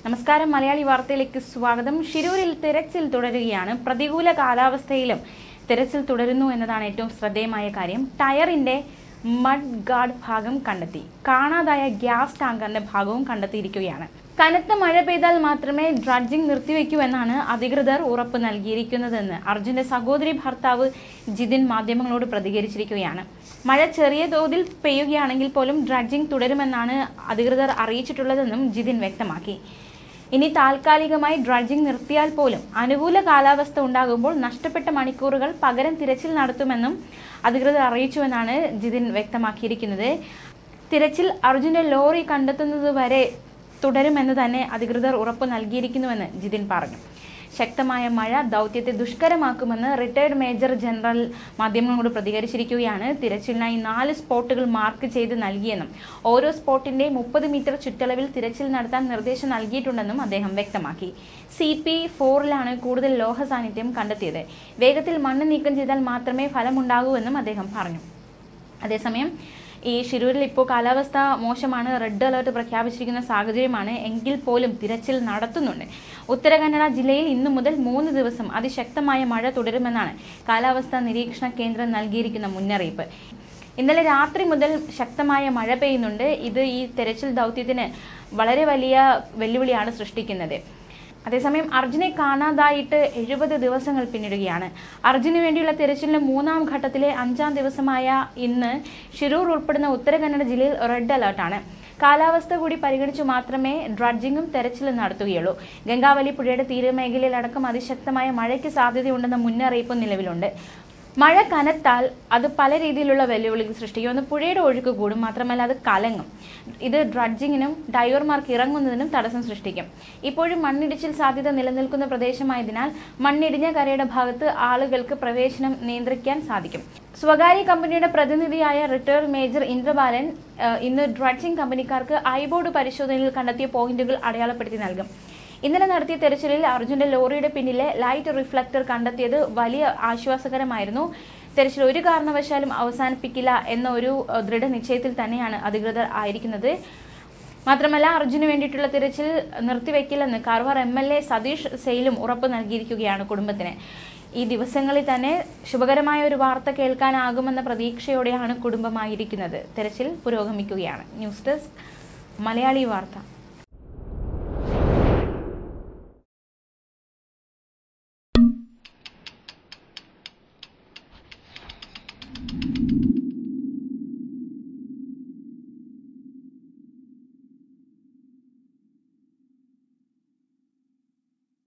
നമസ്കാരം മലയാളി വാർത്തയിലേക്ക് സ്വാഗതം ഷിരൂരിൽ തിരച്ചിൽ തുടരുകയാണ് പ്രതികൂല കാലാവസ്ഥയിലും തിരച്ചിൽ തുടരുന്നു എന്നതാണ് ഏറ്റവും ശ്രദ്ധേയമായ കാര്യം ടയറിന്റെ മഡ് ഗാർഡ് ഭാഗം കണ്ടെത്തി കാണാതായ ഗ്യാസ് ടാങ്കറിന്റെ ഭാഗവും കണ്ടെത്തിയിരിക്കുകയാണ് കനത്ത മഴ പെയ്താൽ മാത്രമേ ഡ്രഡ്ജിംഗ് നിർത്തിവെക്കൂ എന്നാണ് അധികൃതർ ഉറപ്പ് നൽകിയിരിക്കുന്നതെന്ന് അർജുന്റെ സഹോദരി ഭർത്താവ് ജിതിൻ മാധ്യമങ്ങളോട് പ്രതികരിച്ചിരിക്കുകയാണ് മഴ ചെറിയ തോതിൽ പെയ്യുകയാണെങ്കിൽ പോലും ഡ്രഡ്ജിംഗ് തുടരുമെന്നാണ് അധികൃതർ അറിയിച്ചിട്ടുള്ളതെന്നും ജിതിൻ വ്യക്തമാക്കി ഇനി താൽക്കാലികമായി ഡ്രഡ്ജിംഗ് നിർത്തിയാൽ പോലും അനുകൂല കാലാവസ്ഥ ഉണ്ടാകുമ്പോൾ നഷ്ടപ്പെട്ട മണിക്കൂറുകൾ പകരം തിരച്ചിൽ നടത്തുമെന്നും അധികൃതർ അറിയിച്ചുവെന്നാണ് ജിതിൻ വ്യക്തമാക്കിയിരിക്കുന്നത് തിരച്ചിൽ അർജുന്റെ ലോറി കണ്ടെത്തുന്നതുവരെ തുടരുമെന്ന് തന്നെ അധികൃതർ ഉറപ്പ് നൽകിയിരിക്കുന്നുവെന്ന് ജിതിൻ പറഞ്ഞു ശക്തമായ മഴ ദൗത്യത്തെ ദുഷ്കരമാക്കുമെന്ന് റിട്ടയർഡ് മേജർ ജനറൽ മാധ്യമങ്ങളോട് പ്രതികരിച്ചിരിക്കുകയാണ് തിരച്ചിലിനായി നാല് സ്പോട്ടുകൾ മാർക്ക് ചെയ്ത് നൽകിയെന്നും ഓരോ സ്പോട്ടിന്റെ മുപ്പത് മീറ്റർ ചുറ്റളവിൽ തിരച്ചിൽ നടത്താൻ നിർദ്ദേശം നൽകിയിട്ടുണ്ടെന്നും അദ്ദേഹം വ്യക്തമാക്കി സി പി ഫോറിലാണ് കൂടുതൽ ലോഹ സാന്നിധ്യം കണ്ടെത്തിയത് വേഗത്തിൽ മണ്ണ് നീക്കം ചെയ്താൽ മാത്രമേ ഫലമുണ്ടാകൂ എന്നും അദ്ദേഹം പറഞ്ഞു അതേസമയം ഈ ഷിരൂരിൽ ഇപ്പോൾ കാലാവസ്ഥ മോശമാണ് റെഡ് അലർട്ട് പ്രഖ്യാപിച്ചിരിക്കുന്ന സാഹചര്യമാണ് എങ്കിൽ പോലും തിരച്ചിൽ നടത്തുന്നുണ്ട് ഉത്തര കന്നഡ ജില്ലയിൽ ഇന്നു മുതൽ മൂന്ന് ദിവസം അതിശക്തമായ മഴ തുടരുമെന്നാണ് കാലാവസ്ഥാ നിരീക്ഷണ കേന്ദ്രം നൽകിയിരിക്കുന്ന മുന്നറിയിപ്പ് ഇന്നലെ രാത്രി മുതൽ ശക്തമായ മഴ പെയ്യുന്നുണ്ട് ഇത് ഈ തെരച്ചിൽ ദൗത്യത്തിന് വളരെ വലിയ വെല്ലുവിളിയാണ് സൃഷ്ടിക്കുന്നത് അതേസമയം അർജുനെ കാണാതായിട്ട് എഴുപത് ദിവസങ്ങൾ പിന്നിടുകയാണ് അർജുന് വേണ്ടിയുള്ള തിരച്ചിലിന്റെ മൂന്നാം ഘട്ടത്തിലെ അഞ്ചാം ദിവസമായ ഇന്ന് ഷിരൂർ ഉൾപ്പെടുന്ന ഉത്തര കന്നഡ ജില്ലയിൽ റെഡ് അലർട്ടാണ് കാലാവസ്ഥ കൂടി പരിഗണിച്ചു മാത്രമേ ഡ്രഡ്ജിങ്ങും തെരച്ചിലും നടത്തുകയുള്ളൂ ഗംഗാവലി പുഴയുടെ തീരമേഖലയിലടക്കം അതിശക്തമായ മഴയ്ക്ക് സാധ്യതയുണ്ടെന്ന മുന്നറിയിപ്പ് നിലവിലുണ്ട് മഴ കനത്താൽ അത് പല രീതിയിലുള്ള വെല്ലുവിളികൾ സൃഷ്ടിക്കും ഒന്ന് പുഴയുടെ ഒഴുക്ക് കൂടും മാത്രമല്ല അത് കലങ്ങും ഇത് ഡ്രഡ്ജിങ്ങിനും ഡൈവർമാർക്ക് ഇറങ്ങുന്നതിനും തടസ്സം സൃഷ്ടിക്കും ഇപ്പോഴും മണ്ണിടിച്ചിൽ സാധ്യത നിലനിൽക്കുന്ന പ്രദേശമായതിനാൽ മണ്ണിടിഞ്ഞ കരയുടെ ഭാഗത്ത് ആളുകൾക്ക് പ്രവേശനം നിയന്ത്രിക്കാൻ സാധിക്കും സ്വകാര്യ കമ്പനിയുടെ പ്രതിനിധിയായ റിട്ടയർഡ് മേജർ ഇന്ദ്രബാലൻ ഏഹ്, ഇന്ന് ഡ്രഡ്ജിംഗ് കമ്പനിക്കാർക്ക് ഐബോർഡ് പരിശോധനയിൽ കണ്ടെത്തിയ പോയിന്റുകൾ അടയാളപ്പെടുത്തി നൽകും ഇന്നലെ നടത്തിയ തെരച്ചിലിൽ അർജുന്റെ ലോറിയുടെ പിന്നിലെ ലൈറ്റ് റിഫ്ലക്ടർ കണ്ടെത്തിയത് വലിയ ആശ്വാസകരമായിരുന്നു തെരച്ചിൽ ഒരു കാരണവശാലും അവസാനിപ്പിക്കില്ല എന്ന ഒരു ഏഹ്, ദൃഢനിശ്ചയത്തിൽ തന്നെയാണ് അധികൃതർ ആയിരിക്കുന്നത് മാത്രമല്ല അർജുന് വേണ്ടിയിട്ടുള്ള തിരച്ചിൽ നിർത്തിവെക്കില്ലെന്ന് Karwar M L A Satish സെയിലും ഉറപ്പ് നൽകിയിരിക്കുകയാണ് കുടുംബത്തിന് ഈ ദിവസങ്ങളിൽ തന്നെ ശുഭകരമായ ഒരു വാർത്ത കേൾക്കാനാകുമെന്ന പ്രതീക്ഷയോടെയാണ് കുടുംബമായിരിക്കുന്നത് തെരച്ചിൽ പുരോഗമിക്കുകയാണ് ന്യൂസ് ഡെസ്ക് മലയാളി വാർത്ത